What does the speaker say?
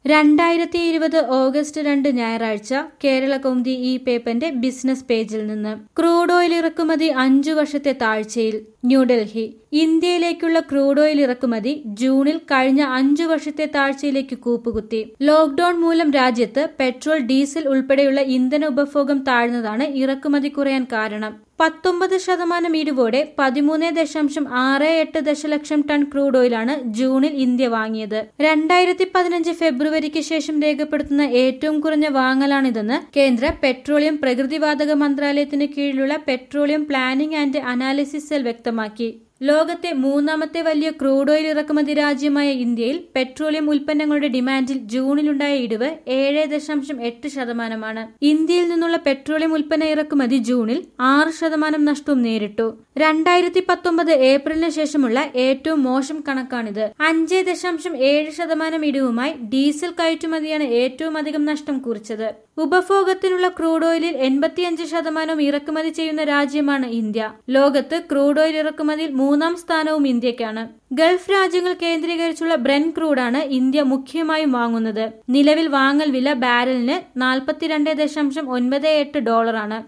രണ്ടായിരത്തി ഇരുപത് ഓഗസ്റ്റ് രണ്ട് ഞായറാഴ്ച കേരള കൗമുദി ഈ പേപ്പറിന്റെ ബിസിനസ് പേജിൽ നിന്ന് ക്രൂഡ് ഓയിൽ ഇറക്കുമതി അഞ്ചു വർഷത്തെ താഴ്ചയിൽ ന്യൂഡൽഹി ഇന്ത്യയിലേക്കുള്ള ക്രൂഡ് ഓയിൽ ഇറക്കുമതി ജൂണിൽ കഴിഞ്ഞ അഞ്ചു വർഷത്തെ താഴ്ചയിലേക്ക് കൂപ്പുകുത്തി ലോക്ഡൌൺ മൂലം രാജ്യത്ത് പെട്രോൾ ഡീസൽ ഉൾപ്പെടെയുള്ള ഇന്ധന ഉപഭോഗം താഴ്ന്നതാണ് ഇറക്കുമതി കുറയാൻ കാരണം പത്തൊമ്പത് ശതമാനം ഇടിവോടെ പതിമൂന്ന് ദശാംശം ആറ് എട്ട് ദശലക്ഷം ടൺ ക്രൂഡ് ഓയിലാണ് ജൂണിൽ ഇന്ത്യ വാങ്ങിയത് രണ്ടായിരത്തി പതിനഞ്ച് ഫെബ്രുവരിക്ക് ശേഷം രേഖപ്പെടുത്തുന്ന ഏറ്റവും കുറഞ്ഞ വാങ്ങലാണിതെന്ന് കേന്ദ്ര പെട്രോളിയം പ്രകൃതിവാതക മന്ത്രാലയത്തിന് കീഴിലുള്ള petroleum planning and analysis cell വ്യക്തമാക്കി ലോകത്തെ മൂന്നാമത്തെ വലിയ ക്രൂഡ് ഓയിൽ ഇറക്കുമതി രാജ്യമായ ഇന്ത്യയിൽ പെട്രോളിയം ഉൽപ്പന്നങ്ങളുടെ ഡിമാൻഡിൽ ജൂണിലുണ്ടായ ഇടിവ് ഏഴ് ദശാംശം എട്ട് ശതമാനമാണ് ഇന്ത്യയിൽ നിന്നുള്ള പെട്രോളിയം ഉൽപ്പന്ന ഇറക്കുമതി ജൂണിൽ ആറ് ശതമാനം നഷ്ടവും നേരിട്ടു രണ്ടായിരത്തി പത്തൊമ്പത് ഏപ്രിലിന് ശേഷമുള്ള ഏറ്റവും മോശം കണക്കാണിത് അഞ്ച് ദശാംശം ഏഴ് ശതമാനം ഇടിവുമായി ഡീസൽ കയറ്റുമതിയാണ് ഏറ്റവും അധികം നഷ്ടം കുറിച്ചത് ഉപഭോഗത്തിനുള്ള ക്രൂഡ് ഓയിലിൽ എൺപത്തിയഞ്ച് ശതമാനവും ഇറക്കുമതി ചെയ്യുന്ന രാജ്യമാണ് ഇന്ത്യ ലോകത്ത് ക്രൂഡ് ഓയിൽ ഇറക്കുമതിയിൽ മൂന്നാം സ്ഥാനവും ഇന്ത്യക്കാണ് ഗൾഫ് രാജ്യങ്ങൾ കേന്ദ്രീകരിച്ചുള്ള ബ്രെൻ ക്രൂഡാണ് ഇന്ത്യ മുഖ്യമായും വാങ്ങുന്നത് നിലവിൽ വാങ്ങൽ വില ബാരലിന് നാൽപ്പത്തിരണ്ട് ദശാംശം ഒൻപത് എട്ട് ഡോളറാണ്